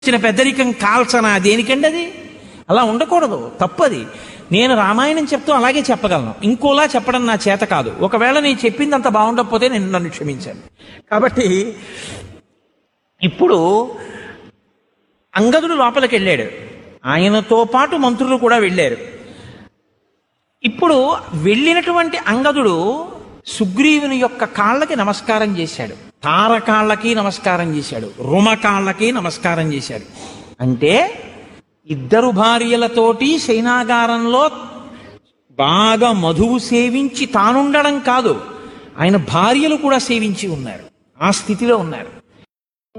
ఇచ్చిన పెద్దరికం కాల్చనా దేనికండి అది అలా ఉండకూడదు తప్పది నేను రామాయణం చెప్తూ అలాగే చెప్పగలను ఇంకోలా చెప్పడం నా చేత కాదు ఒకవేళ నేను చెప్పింది అంత బాగుండకపోతే నేను నన్ను క్షమించాను కాబట్టి ఇప్పుడు అంగదుడు లోపలికి వెళ్ళాడు ఆయనతో పాటు మంత్రులు కూడా వెళ్ళారు ఇప్పుడు వెళ్ళినటువంటి అంగదుడు సుగ్రీవుని యొక్క కాళ్ళకి నమస్కారం చేశాడు తారకాళ్ళకి నమస్కారం చేశాడు రుమకాళ్ళకి నమస్కారం చేశాడు అంటే ఇద్దరు భార్యలతోటి శైనాగారంలో బాగా మధువు సేవించి తానుండడం కాదు ఆయన భార్యలు కూడా సేవించి ఉన్నారు ఆ స్థితిలో ఉన్నారు